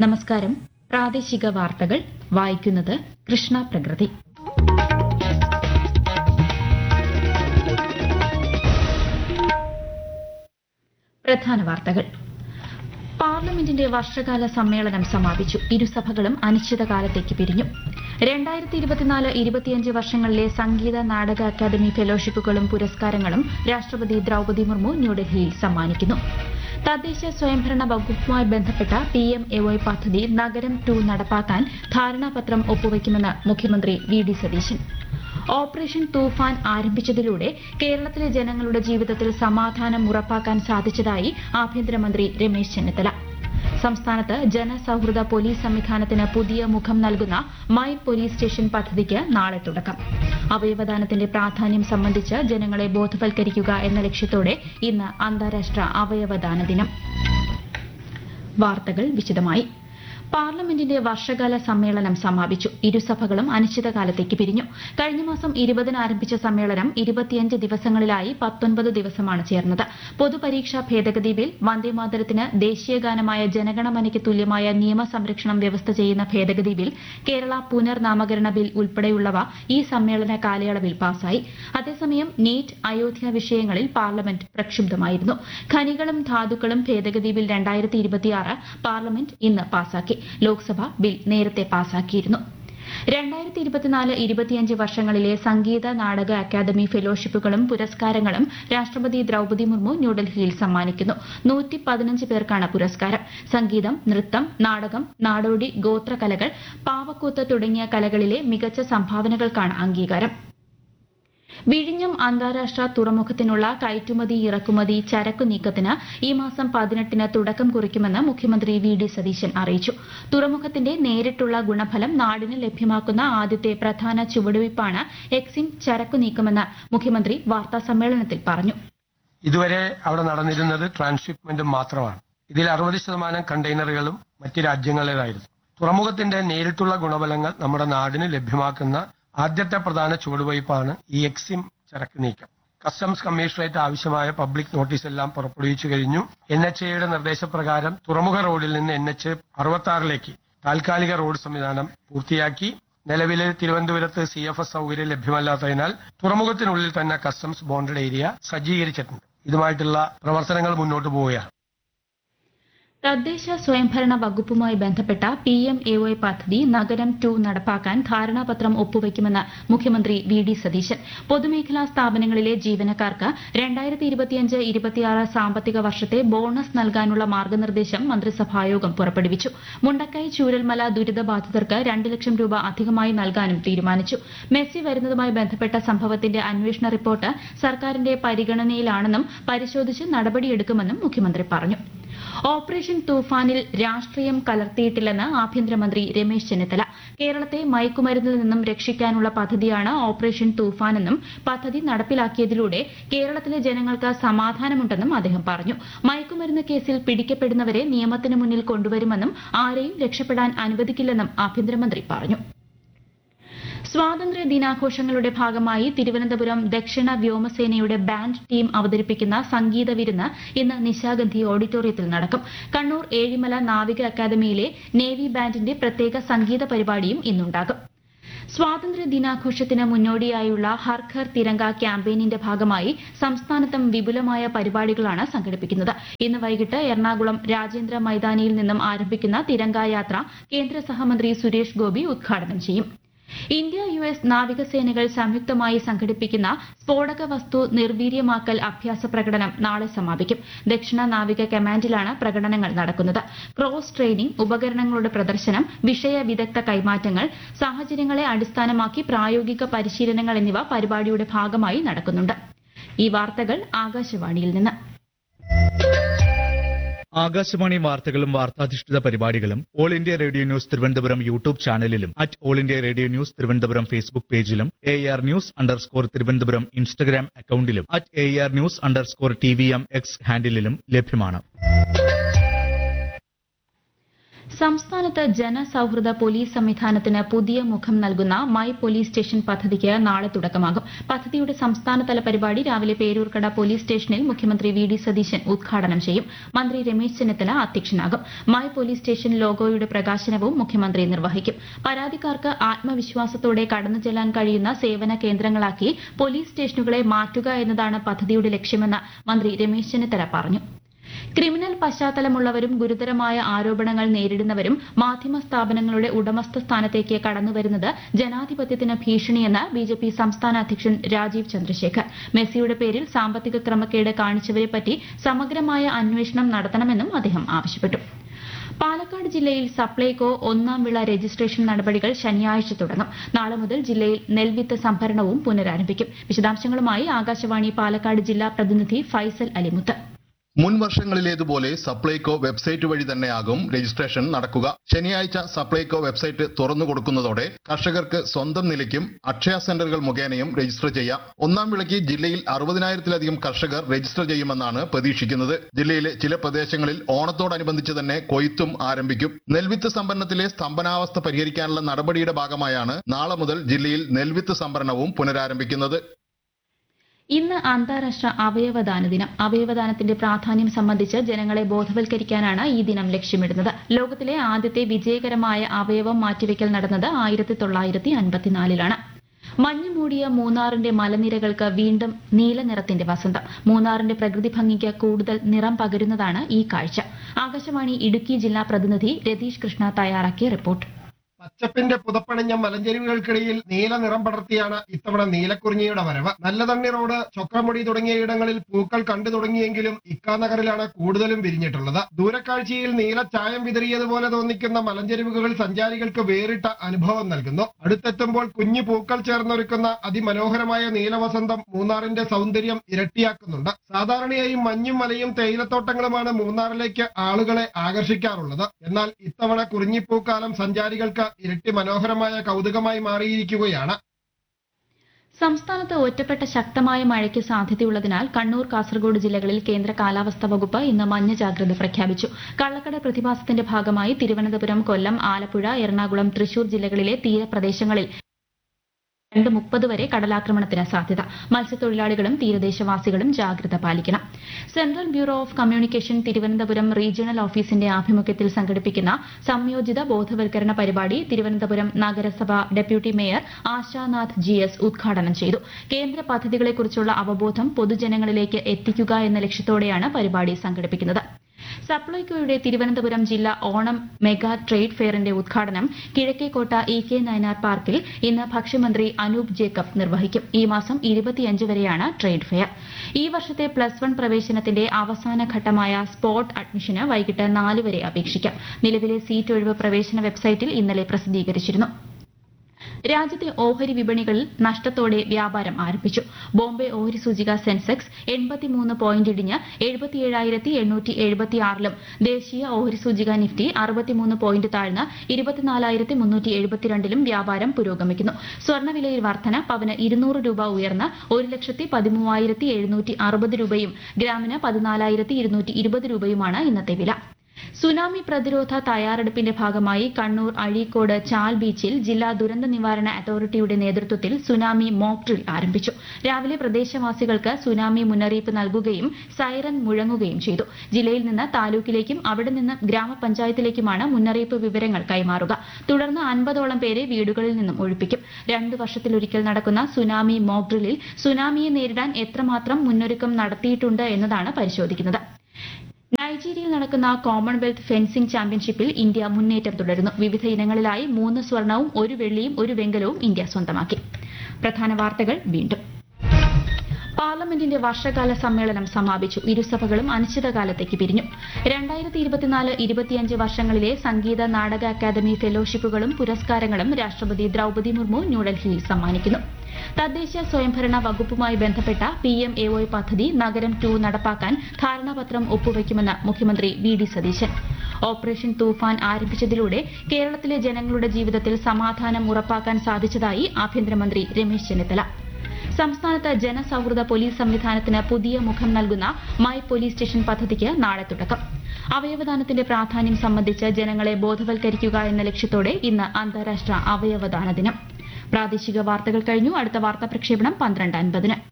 നമസ്കാരം പ്രാദേശിക വാർത്തകൾ വായിക്കുന്നത് കൃഷ്ണ പ്രകൃതി പ്രധാന വാർത്തകൾ പാർലമെന്റിന്റെ വർഷകാല സമ്മേളനം സമാപിച്ചു ഇരുസഭകളും അനിശ്ചിതകാലത്തേക്ക് പിരിഞ്ഞു രണ്ടായിരത്തി ഇരുപത്തിനാല് ഇരുപത്തിയഞ്ച് വർഷങ്ങളിലെ സംഗീത നാടക അക്കാദമി ഫെലോഷിപ്പുകളും പുരസ്കാരങ്ങളും രാഷ്ട്രപതി ദ്രൌപദി മുർമു ന്യൂഡൽഹിയിൽ സമ്മാനിക്കുന്നു തദ്ദേശ സ്വയംഭരണ വകുപ്പുമായി ബന്ധപ്പെട്ട പി എം എ വൈ പദ്ധതി നഗരം ടു നടപ്പാക്കാൻ ധാരണാപത്രം ഒപ്പുവയ്ക്കുമെന്ന് മുഖ്യമന്ത്രി V D Satheesan operation Toofan ആരംഭിച്ചതിലൂടെ കേരളത്തിലെ ജനങ്ങളുടെ ജീവിതത്തിൽ സമാധാനം ഉറപ്പാക്കാൻ സാധിച്ചതായി ആഭ്യന്തരമന്ത്രി രമേശ് ചെന്നിത്തല സംസ്ഥാനത്ത് ജനസൌഹൃദ പോലീസ് സംവിധാനത്തിന് പുതിയ മുഖം നൽകുന്ന മൈ പോലീസ് സ്റ്റേഷൻ പദ്ധതിക്ക് നാളെ തുടക്കം അവയവദാനത്തിന്റെ പ്രാധാന്യം സംബന്ധിച്ച് ജനങ്ങളെ ബോധവൽക്കരിക്കുക എന്ന ലക്ഷ്യത്തോടെ ഇന്ന് അന്താരാഷ്ട്ര അവയവദാന ദിനം വാർത്തകൾ വിശദമായി പാർലമെന്റിന്റെ വർഷകാല സമ്മേളനം സമാപിച്ചു ഇരുസഭകളും അനിശ്ചിതകാലത്തേക്ക് പിരിഞ്ഞു കഴിഞ്ഞ മാസം ഇരുപതിന് ആരംഭിച്ച സമ്മേളനം ഇരുപത്തിയഞ്ച് ദിവസങ്ങളിലായി പത്തൊൻപത് ദിവസമാണ് ചേർന്നത് പൊതുപരീക്ഷാ ഭേദഗതി ബിൽ വന്ദേമാതരത്തിന് ദേശീയഗാനമായ ജനഗണമനയ്ക്ക് തുല്യമായ നിയമസംരക്ഷണം വ്യവസ്ഥ ചെയ്യുന്ന ഭേദഗതി ബിൽ കേരള പുനർനാമകരണ ബിൽ ഉൾപ്പെടെയുള്ളവ ഈ സമ്മേളന കാലയളവിൽ പാസായി അതേസമയം നീറ്റ് അയോധ്യ വിഷയങ്ങളിൽ പാർലമെന്റ് പ്രക്ഷുബ്ധമായിരുന്നു ഖനികളും ധാതുക്കളും ഭേദഗതി ബിൽ രണ്ടായിരത്തി ഇരുപത്തിയാറ് പാർലമെന്റ് ഇന്ന് പാസാക്കി ലോക്സഭ ബിൽ നേരത്തെ പാസാക്കിയിരുന്നു രണ്ടായിരത്തി ഇരുപത്തിനാല് ഇരുപത്തിയഞ്ച് വർഷങ്ങളിലെ സംഗീത നാടക അക്കാദമി ഫെലോഷിപ്പുകളും പുരസ്കാരങ്ങളും രാഷ്ട്രപതി ദ്രൌപദി മുർമു ന്യൂഡൽഹിയിൽ സമ്മാനിക്കുന്നു നൂറ്റി പതിനഞ്ച് പേർക്കാണ് പുരസ്കാരം സംഗീതം നൃത്തം നാടകം നാടോടി ഗോത്രകലകൾ പാവക്കൂത്ത് തുടങ്ങിയ കലകളിലെ മികച്ച സംഭാവനകൾക്കാണ് അംഗീകാരം വിഴിഞ്ഞം അന്താരാഷ്ട്ര തുറമുഖത്തിനുള്ള കയറ്റുമതി ഇറക്കുമതി ചരക്കു നീക്കത്തിന് ഈ മാസം പതിനെട്ടിന് തുടക്കം കുറിക്കുമെന്ന് മുഖ്യമന്ത്രി വി ഡി സതീശൻ അറിയിച്ചു തുറമുഖത്തിന്റെ നേരിട്ടുള്ള ഗുണഫലം നാടിന് ലഭ്യമാക്കുന്ന ആദ്യത്തെ പ്രധാന ചുവടുവയ്പ്പാണ് എക്സിം ചരക്കു നീക്കമെന്ന് മുഖ്യമന്ത്രി വാർത്താസമ്മേളനത്തിൽ പറഞ്ഞു ഇതുവരെ അവിടെ നടന്നിരുന്നത് ട്രാൻസ്ഷിപ്മെന്റും മാത്രമാണ് ഇതിൽ അറുപത് ശതമാനം കണ്ടെയ്നറുകളും മറ്റ് രാജ്യങ്ങളുടേതായിരുന്നു തുറമുഖത്തിന്റെ നേരിട്ടുള്ള ഗുണഫലങ്ങൾ നമ്മുടെ നാടിന് ലഭ്യമാക്കുന്ന ആദ്യത്തെ പ്രധാന ചുവടുവയ്പ്പാണ് ഈ എക്സിം ചരക്ക് നീക്കം കസ്റ്റംസ് കമ്മീഷണറേറ്റ് ആവശ്യമായ പബ്ലിക് നോട്ടീസ് എല്ലാം പുറപ്പെടുവിച്ചു കഴിഞ്ഞു എൻ എച്ച് എയുടെ നിർദ്ദേശപ്രകാരം തുറമുഖ റോഡിൽ നിന്ന് എൻ എച്ച് അറുപത്തി ആറിലേക്ക് താൽക്കാലിക റോഡ് സംവിധാനം പൂർത്തിയാക്കി നിലവിലെ തിരുവനന്തപുരത്ത് സി എഫ് എസ് സൗകര്യം ലഭ്യമല്ലാത്തതിനാൽ തുറമുഖത്തിനുള്ളിൽ തന്നെ കസ്റ്റംസ് ബോണ്ടഡ് ഏരിയ സജ്ജീകരിച്ചിട്ടുണ്ട് ഇതുമായിട്ടുള്ള പ്രവർത്തനങ്ങൾ മുന്നോട്ട് പോവുകയാണ് തദ്ദേശ സ്വയംഭരണ വകുപ്പുമായി ബന്ധപ്പെട്ട പി എം എ വൈ പദ്ധതി നഗരം ടു നടപ്പാക്കാൻ ധാരണാപത്രം ഒപ്പുവയ്ക്കുമെന്ന് മുഖ്യമന്ത്രി വി ഡി സതീശൻ പൊതുമേഖലാ സ്ഥാപനങ്ങളിലെ ജീവനക്കാർക്ക് രണ്ടായിരത്തി ഇരുപത്തിയഞ്ച് ഇരുപത്തിയാറ് സാമ്പത്തിക വർഷത്തെ ബോണസ് നൽകാനുള്ള മാർഗനിർദ്ദേശം മന്ത്രിസഭായോഗം പുറപ്പെടുവിച്ചു മുണ്ടക്കൈ ചൂരൽമല ദുരിതബാധിതർക്ക് രണ്ട് ലക്ഷം രൂപ അധികമായി നൽകാനും തീരുമാനിച്ചു മെസ്സി വരുന്നതുമായി ബന്ധപ്പെട്ട സംഭവത്തിന്റെ അന്വേഷണ റിപ്പോർട്ട് സർക്കാരിന്റെ പരിഗണനയിലാണെന്നും പരിശോധിച്ച് നടപടിയെടുക്കുമെന്നും മുഖ്യമന്ത്രി പറഞ്ഞു ഓപ്പറേഷൻ തൂഫാനിൽ രാഷ്ട്രീയം കലർത്തിയിട്ടില്ലെന്ന് ആഭ്യന്തരമന്ത്രി രമേശ് ചെന്നിത്തല കേരളത്തെ മയക്കുമരുന്നിൽ നിന്നും രക്ഷിക്കാനുള്ള പദ്ധതിയാണ് ഓപ്പറേഷൻ തൂഫാനെന്നും പദ്ധതി നടപ്പിലാക്കിയതിലൂടെ കേരളത്തിലെ ജനങ്ങൾക്ക് സമാധാനമുണ്ടെന്നും അദ്ദേഹം പറഞ്ഞു മയക്കുമരുന്ന് കേസിൽ പിടിക്കപ്പെടുന്നവരെ നിയമത്തിന് മുന്നിൽ കൊണ്ടുവരുമെന്നും ആരെയും രക്ഷപ്പെടാൻ അനുവദിക്കില്ലെന്നും ആഭ്യന്തരമന്ത്രി പറഞ്ഞു സ്വാതന്ത്ര്യ ദിനാഘോഷങ്ങളുടെ ഭാഗമായി തിരുവനന്തപുരം ദക്ഷിണ വ്യോമസേനയുടെ ബാൻഡ് ടീം അവതരിപ്പിക്കുന്ന സംഗീത വിരുന്ന് ഇന്ന് നിശാഗന്ധി ഓഡിറ്റോറിയത്തിൽ നടക്കും കണ്ണൂർ ഏഴിമല നാവിക അക്കാദമിയിലെ നേവി ബാൻഡിന്റെ പ്രത്യേക സംഗീത പരിപാടിയും ഇന്നുണ്ടാകും സ്വാതന്ത്ര്യ ദിനാഘോഷത്തിന് മുന്നോടിയായുള്ള ഹർ ഘർ തിരങ്ക ക്യാമ്പയിനിന്റെ ഭാഗമായി സംസ്ഥാനത്തും വിപുലമായ പരിപാടികളാണ് സംഘടിപ്പിക്കുന്നത് ഇന്ന് വൈകിട്ട് എറണാകുളം രാജേന്ദ്ര മൈതാനിയിൽ നിന്നും ആരംഭിക്കുന്ന തിരങ്ക യാത്ര കേന്ദ്ര സഹമന്ത്രി സുരേഷ് ഗോപി ഉദ്ഘാടനം ചെയ്യും ഇന്ത്യ യു എസ് നാവികസേനകൾ സംയുക്തമായി സംഘടിപ്പിക്കുന്ന സ്ഫോടക വസ്തു നിർവീര്യമാക്കൽ അഭ്യാസ പ്രകടനം നാളെ സമാപിക്കും ദക്ഷിണ നാവിക കമാൻഡിലാണ് പ്രകടനങ്ങൾ നടക്കുന്നത് ക്രോസ് ട്രെയിനിംഗ് ഉപകരണങ്ങളുടെ പ്രദർശനം വിഷയ വിദഗ്ധ കൈമാറ്റങ്ങൾ സാഹചര്യങ്ങളെ അടിസ്ഥാനമാക്കി പ്രായോഗിക പരിശീലനങ്ങൾ എന്നിവ പരിപാടിയുടെ ഭാഗമായി നടക്കുന്നുണ്ട് ഈ വാർത്തകൾ ആകാശവാണിയിൽ നിന്ന് ആകാശവാണി വാർത്തകളും വാർത്താധിഷ്ഠിത പരിപാടികളും all India radio news Thiruvananthapuram YouTube ചാനലിലും at all India radio news Thiruvananthapuram Facebook പേജിലും A R news underscore Thiruvananthapuram Instagram അക്കൌണ്ടിലും at A R news underscore T V M X ഹാൻഡിലും ലഭ്യമാണ് സംസ്ഥാനത്ത് ജനസൌഹൃദ പോലീസ് സംവിധാനത്തിന് പുതിയ മുഖം നൽകുന്ന മൈ പോലീസ് സ്റ്റേഷൻ പദ്ധതിക്ക് നാളെ തുടക്കമാകും പദ്ധതിയുടെ സംസ്ഥാനതല പരിപാടി രാവിലെ പേരൂർക്കട പോലീസ് സ്റ്റേഷനിൽ മുഖ്യമന്ത്രി വി ഡി സതീശൻ ഉദ്ഘാടനം ചെയ്യും മന്ത്രി രമേശ് ചെന്നിത്തല അധ്യക്ഷനാകും മൈ പോലീസ് സ്റ്റേഷൻ ലോഗോയുടെ പ്രകാശനവും മുഖ്യമന്ത്രി നിർവഹിക്കും പരാതിക്കാർക്ക് ആത്മവിശ്വാസത്തോടെ കടന്നു ചെല്ലാൻ കഴിയുന്ന സേവന കേന്ദ്രങ്ങളാക്കി പോലീസ് സ്റ്റേഷനുകളെ മാറ്റുക എന്നതാണ് പദ്ധതിയുടെ ലക്ഷ്യമെന്ന് മന്ത്രി രമേശ് ചെന്നിത്തല പറഞ്ഞു ക്രിമിനൽ പശ്ചാത്തലമുള്ളവരും ഗുരുതരമായ ആരോപണങ്ങൾ നേരിടുന്നവരും മാധ്യമ സ്ഥാപനങ്ങളുടെ ഉടമസ്ഥ സ്ഥാനത്തേക്ക് കടന്നുവരുന്നത് ജനാധിപത്യത്തിന് ഭീഷണിയെന്ന് ബിജെപി സംസ്ഥാന അധ്യക്ഷൻ രാജീവ് ചന്ദ്രശേഖർ മെസ്സിയുടെ പേരിൽ സാമ്പത്തിക ക്രമക്കേട് കാണിച്ചവരെപ്പറ്റി സമഗ്രമായ അന്വേഷണം നടത്തണമെന്നും അദ്ദേഹം ആവശ്യപ്പെട്ടു പാലക്കാട് ജില്ലയിൽ സപ്ലൈകോ ഒന്നാം വിള രജിസ്ട്രേഷൻ നടപടികൾ ശനിയാഴ്ച തുടങ്ങും നാളെ മുതൽ ജില്ലയിൽ നെൽവിത്ത് സംഭരണവും പുനരാരംഭിക്കും വിശദാംശങ്ങളുമായി ആകാശവാണി പാലക്കാട് ജില്ലാ പ്രതിനിധി ഫൈസൽ അലിമുത്ത് മുൻ വർഷങ്ങളിലേതുപോലെ സപ്ലൈകോ വെബ്സൈറ്റ് വഴി തന്നെയാകും രജിസ്ട്രേഷൻ നടക്കുക ശനിയാഴ്ച സപ്ലൈകോ വെബ്സൈറ്റ് തുറന്നു കൊടുക്കുന്നതോടെ കർഷകർക്ക് സ്വന്തം നിലയ്ക്കും അക്ഷയ സെന്ററുകൾ മുഖേനയും രജിസ്റ്റർ ചെയ്യാം ഒന്നാം വിളയ്ക്ക് ജില്ലയിൽ അറുപതിനായിരത്തിലധികം കർഷകർ രജിസ്റ്റർ ചെയ്യുമെന്നാണ് പ്രതീക്ഷിക്കുന്നത് ജില്ലയിലെ ചില പ്രദേശങ്ങളിൽ ഓണത്തോടനുബന്ധിച്ച് തന്നെ കൊയ്ത്തും ആരംഭിക്കും നെൽവിത്ത് സംഭരണത്തിലെ സ്തംഭനാവസ്ഥ പരിഹരിക്കാനുള്ള നടപടിയുടെ ഭാഗമായാണ് നാളെ മുതൽ ജില്ലയിൽ നെൽവിത്ത് സംഭരണവും പുനരാരംഭിക്കുന്നത് ഇന്ന് അന്താരാഷ്ട്ര അവയവദാന ദിനം അവയവദാനത്തിന്റെ പ്രാധാന്യം സംബന്ധിച്ച് ജനങ്ങളെ ബോധവൽക്കരിക്കാനാണ് ഈ ദിനം ലക്ഷ്യമിടുന്നത് ലോകത്തിലെ ആദ്യത്തെ വിജയകരമായ അവയവം മാറ്റിവെക്കൽ നടന്നത് ആയിരത്തി തൊള്ളായിരത്തി അൻപത്തിനാലിലാണ് മഞ്ഞു മൂടിയ മൂന്നാറിന്റെ മലനിരകൾക്ക് വീണ്ടും നീല നിറത്തിന്റെ വസന്തം മൂന്നാറിന്റെ പ്രകൃതി ഭംഗിക്ക് കൂടുതൽ നിറം പകരുന്നതാണ് ഈ കാഴ്ച ആകാശവാണി ഇടുക്കി ജില്ലാ പ്രതിനിധി രതീഷ് കൃഷ്ണ തയ്യാറാക്കിയ റിപ്പോർട്ട് പച്ചപ്പിന്റെ പുതപ്പണിഞ്ഞ മലഞ്ചെരുവുകൾക്കിടയിൽ നീല നിറം പടർത്തിയാണ് ഇത്തവണ നീലക്കുറിഞ്ഞിയുടെ വരവ് നല്ലതണ്ണി റോഡ് ചൊക്രമുടി തുടങ്ങിയ ഇടങ്ങളിൽ പൂക്കൾ കണ്ടു തുടങ്ങിയെങ്കിലും ഇക്കാനഗറിലാണ് കൂടുതലും വിരിഞ്ഞിട്ടുള്ളത് ദൂരക്കാഴ്ചയിൽ നീല ചായം വിതറിയതുപോലെ തോന്നിക്കുന്ന മലഞ്ചെരുവുകൾ സഞ്ചാരികൾക്ക് വേറിട്ട അനുഭവം നൽകുന്നു അടുത്തെത്തുമ്പോൾ കുഞ്ഞു പൂക്കൾ ചേർന്നൊരുക്കുന്ന അതിമനോഹരമായ നീലവസന്തം മൂന്നാറിന്റെ സൗന്ദര്യം ഇരട്ടിയാക്കുന്നുണ്ട് സാധാരണയായി മഞ്ഞും മലയും തേയിലത്തോട്ടങ്ങളുമാണ് മൂന്നാറിലേക്ക് ആളുകളെ ആകർഷിക്കാറുള്ളത് എന്നാൽ ഇത്തവണ കുറിഞ്ഞിപ്പൂക്കാലം സഞ്ചാരികൾക്ക് ഇരട്ടി മനോഹരമായ കൗതുകമായി മാറിയിരിക്കുകയാണ് സംസ്ഥാനത്ത് ഒറ്റപ്പെട്ട ശക്തമായ മഴയ്ക്ക് സാധ്യതയുള്ളതിനാൽ കണ്ണൂർ കാസർഗോഡ് ജില്ലകളിൽ കേന്ദ്ര കാലാവസ്ഥാ വകുപ്പ് ഇന്ന് മഞ്ഞ ജാഗ്രത പ്രഖ്യാപിച്ചു കള്ളക്കട പ്രതിഭാസത്തിന്റെ ഭാഗമായി തിരുവനന്തപുരം കൊല്ലം ആലപ്പുഴ എറണാകുളം തൃശൂർ ജില്ലകളിലെ തീരപ്രദേശങ്ങളിൽ രണ്ട് മുപ്പത് വരെ കടലാക്രമണത്തിന് സാധ്യത മത്സ്യത്തൊഴിലാളികളും തീരദേശവാസികളും ജാഗ്രത പാലിക്കണം central bureau of communication Thiruvananthapuram regional ഓഫീസിന്റെ ആഭിമുഖ്യത്തിൽ സംഘടിപ്പിക്കുന്ന സംയോജിത ബോധവൽക്കരണ പരിപാടി തിരുവനന്തപുരം നഗരസഭ deputy mayor Ashanath G S ഉദ്ഘാടനം ചെയ്തു കേന്ദ്ര പദ്ധതികളെക്കുറിച്ചുള്ള അവബോധം പൊതുജനങ്ങളിലേക്ക് എത്തിക്കുക എന്ന ലക്ഷ്യത്തോടെയാണ് പരിപാടി സംഘടിപ്പിക്കുന്നത് സപ്ലൈകോയുടെ തിരുവനന്തപുരം ജില്ലാ ഓണം മെഗാ ട്രേഡ് ഫെയറിന്റെ ഉദ്ഘാടനം കിഴക്കേക്കോട്ട ഇ കെ നയനാർ പാർക്കിൽ ഇന്ന് ഭക്ഷ്യമന്ത്രി അനൂപ് ജേക്കബ് നിർവഹിക്കും ഈ മാസം ഇരുപത്തിയഞ്ച് വരെയാണ് ട്രേഡ് ഫെയർ ഈ വർഷത്തെ പ്ലസ് വൺ പ്രവേശനത്തിന്റെ അവസാന ഘട്ടമായ സ്പോട്ട് അഡ്മിഷന് വൈകിട്ട് നാല് വരെ അപേക്ഷിക്കാം നിലവിലെ സീറ്റ് ഒഴിവ് പ്രവേശന വെബ്സൈറ്റിൽ ഇന്നലെ പ്രസിദ്ധീകരിച്ചിരുന്നു രാജ്യത്തെ ഓഹരി വിപണികളിൽ നഷ്ടത്തോടെ വ്യാപാരം ആരംഭിച്ചു ബോംബെ ഓഹരി സൂചിക സെൻസെക്സ് എൺപത്തിമൂന്ന് പോയിന്റ് ഇടിഞ്ഞ് എഴുപത്തിയേഴായിരത്തി എണ്ണൂറ്റി എഴുപത്തിയാറിലും ദേശീയ ഓഹരി സൂചിക നിഫ്റ്റി അറുപത്തിമൂന്ന് പോയിന്റ് താഴ്ന്ന് ഇരുപത്തിനാലായിരത്തി മുന്നൂറ്റി എഴുപത്തിരണ്ടിലും വ്യാപാരം പുരോഗമിക്കുന്നു സ്വർണ്ണവിലയിൽ വർധന പവന് ഇരുന്നൂറ് രൂപ ഉയർന്ന് ഒരു ലക്ഷത്തി പതിമൂവായിരത്തി എഴുന്നൂറ്റി അറുപത് രൂപയും ഗ്രാമിന് പതിനാലായിരത്തി ഇരുന്നൂറ്റി ഇരുപത് രൂപയുമാണ് ഇന്നത്തെ വില സുനാമി പ്രതിരോധ തയ്യാറെടുപ്പിന്റെ ഭാഗമായി കണ്ണൂർ അഴീക്കോട് ചാൽ ബീച്ചിൽ ജില്ലാ ദുരന്ത നിവാരണ അതോറിറ്റിയുടെ നേതൃത്വത്തിൽ സുനാമി മോക്ക് ഡ്രിൽ ആരംഭിച്ചു രാവിലെ പ്രദേശവാസികൾക്ക് സുനാമി മുന്നറിയിപ്പ് നൽകുകയും സൈറൻ മുഴങ്ങുകയും ചെയ്തു ജില്ലയിൽ നിന്ന് താലൂക്കിലേക്കും അവിടെ നിന്ന് ഗ്രാമപഞ്ചായത്തിലേക്കുമാണ് മുന്നറിയിപ്പ് വിവരങ്ങൾ കൈമാറുക തുടർന്ന് അൻപതോളം പേരെ വീടുകളിൽ നിന്നും ഒഴിപ്പിക്കും രണ്ടു വർഷത്തിലൊരിക്കൽ നടക്കുന്ന സുനാമി മോക്ക് ഡ്രില്ലിൽ സുനാമിയെ നേരിടാൻ എത്രമാത്രം മുന്നൊരുക്കം നടത്തിയിട്ടുണ്ട് എന്നതാണ് പരിശോധിക്കുന്നത് നൈജീരിയയിൽ നടക്കുന്ന കോമൺവെൽത്ത് ഫെൻസിംഗ് ചാമ്പ്യൻഷിപ്പിൽ ഇന്ത്യ മുന്നേറ്റം തുടരുന്നു വിവിധ ഇനങ്ങളിലായി മൂന്ന് സ്വർണവും ഒരു വെള്ളിയും ഒരു വെങ്കലവും ഇന്ത്യ സ്വന്തമാക്കി പ്രധാന വാർത്തകൾ വീണ്ടും പാർലമെന്റിന്റെ വർഷകാല സമ്മേളനം സമാപിച്ചു ഇരുസഭകളും അനിശ്ചിതകാലത്തേക്ക് പിരിഞ്ഞു രണ്ടായിരത്തി ഇരുപത്തിനാല് ഇരുപത്തിയഞ്ച് വർഷങ്ങളിലെ സംഗീത നാടക അക്കാദമി ഫെലോഷിപ്പുകളും പുരസ്കാരങ്ങളും രാഷ്ട്രപതി ദ്രൌപദി മുർമു ന്യൂഡൽഹിയിൽ സമ്മാനിക്കുന്നു തദ്ദേശ സ്വയംഭരണ വകുപ്പുമായി ബന്ധപ്പെട്ട പി എം എ ഒ പദ്ധതി നഗരം ടു നടപ്പാക്കാൻ ധാരണാപത്രം ഒപ്പുവയ്ക്കുമെന്ന് മുഖ്യമന്ത്രി V D Satheesan operation Toofan ആരംഭിച്ചതിലൂടെ കേരളത്തിലെ ജനങ്ങളുടെ ജീവിതത്തിൽ സമാധാനം ഉറപ്പാക്കാൻ സാധിച്ചതായി ആഭ്യന്തരമന്ത്രി രമേശ് ചെന്നിത്തല സംസ്ഥാനത്ത് ജനസൌഹൃദ പോലീസ് സംവിധാനത്തിന് പുതിയ മുഖം നൽകുന്ന മൈ പോലീസ് സ്റ്റേഷൻ പദ്ധതിക്ക് നാളെ തുടക്കം അവയവദാനത്തിന്റെ പ്രാധാന്യം സംബന്ധിച്ച് ജനങ്ങളെ ബോധവൽക്കരിക്കുക എന്ന ലക്ഷ്യത്തോടെ ഇന്ന് അന്താരാഷ്ട്ര അവയവദാന ദിനം പ്രാദേശിക വാർത്തകൾ കഴിഞ്ഞു അടുത്ത വാർത്താ പ്രക്ഷേപണം പന്ത്രണ്ട് അൻപതിന്